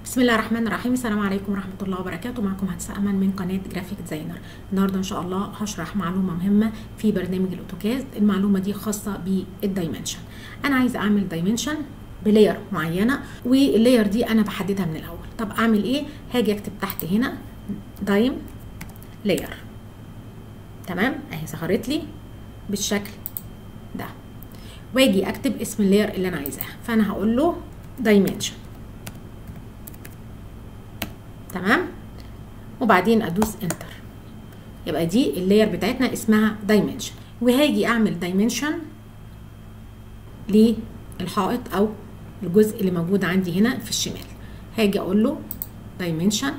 بسم الله الرحمن الرحيم السلام عليكم ورحمة الله وبركاته معكم هندسة أمل من قناة جرافيك ديزاينر النهاردة إن شاء الله هشرح معلومة مهمة في برنامج الأوتوكاد المعلومة دي خاصة بالدايمنشن أنا عايزة أعمل دايمنشن بلاير معينة واللاير دي أنا بحددها من الأول طب أعمل إيه هاجي أكتب تحت هنا دايم لاير تمام أهي ظهرت لي بالشكل ده واجي أكتب اسم اللاير اللي أنا عايزاها فأنا هقول له دايمنشن تمام وبعدين ادوس انتر يبقى دي اللاير بتاعتنا اسمها دايمنشن وهاجي اعمل دايمنشن للحائط او الجزء اللي موجود عندي هنا في الشمال هاجي اقول له دايمنشن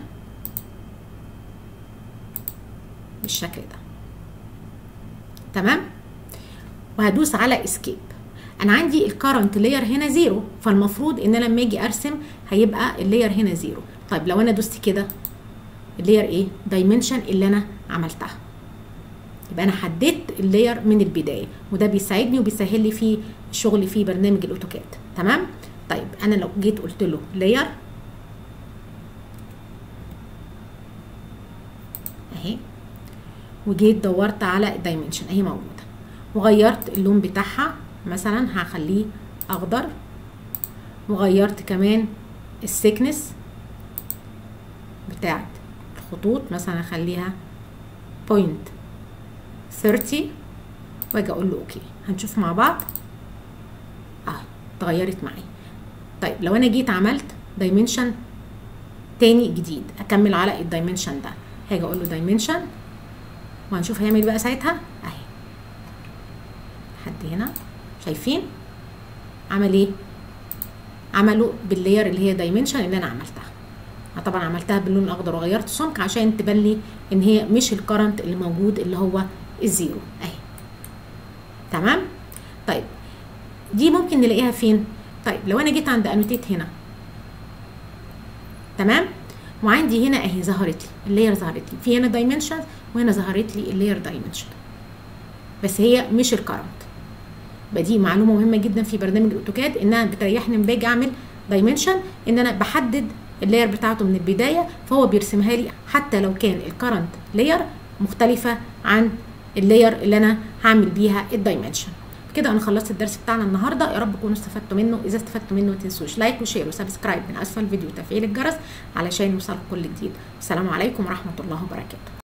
بالشكل ده تمام وهدوس على اسكيب انا عندي الكرنت لاير هنا زيرو فالمفروض ان انا لما اجي ارسم هيبقى اللاير هنا زيرو طيب لو انا دوست كده اللاير ايه دايمنشن اللي انا عملتها يبقى انا حددت اللاير من البدايه وده بيساعدني وبيسهل لي في شغلي في برنامج الاوتوكاد تمام طيب انا لو جيت قلت له لاير اهي وجيت دورت على الدايمنشن اهي موجوده وغيرت اللون بتاعها مثلا هخليه اخضر وغيرت كمان السكنس بتاعت الخطوط مثلا اخليها بوينت 30 واجي اقول له اوكي هنشوف مع بعض اه اتغيرت معايا طيب لو انا جيت عملت دايمنشن تاني جديد اكمل على الدايمنشن ده هاجي اقول له دايمنشن وهنشوف هيعمل بقى ساعتها اهي لحد هنا شايفين عمل ايه عملوا باللاير اللي هي دايمنشن اللي انا عملتها طبعا عملتها باللون الاخضر وغيرت السمك عشان تبان لي ان هي مش الكرنت اللي موجود اللي هو الزيرو اهي تمام طيب دي ممكن نلاقيها فين طيب لو انا جيت عند انوتيت هنا تمام وعندي هنا اهي ظهرت لي اللاير ظهرت لي في هنا دايمنشن وهنا ظهرت لي اللاير دايمنشن بس هي مش الكرنت يبقى دي معلومه مهمه جدا في برنامج الاوتوكاد انها بتريحني لما باجي اعمل دايمنشن ان انا بحدد اللاير بتاعته من البدايه فهو بيرسمها لي حتى لو كان الكرنت لاير مختلفه عن اللاير اللي انا هعمل بيها الدايمنشن كده انا خلصت الدرس بتاعنا النهارده يا رب تكونوا استفدتوا منه اذا استفدتوا منه ما تنسوش لايك وشير وسبسكرايب من اسفل الفيديو وتفعيل الجرس علشان يوصلكم كل جديد السلام عليكم ورحمه الله وبركاته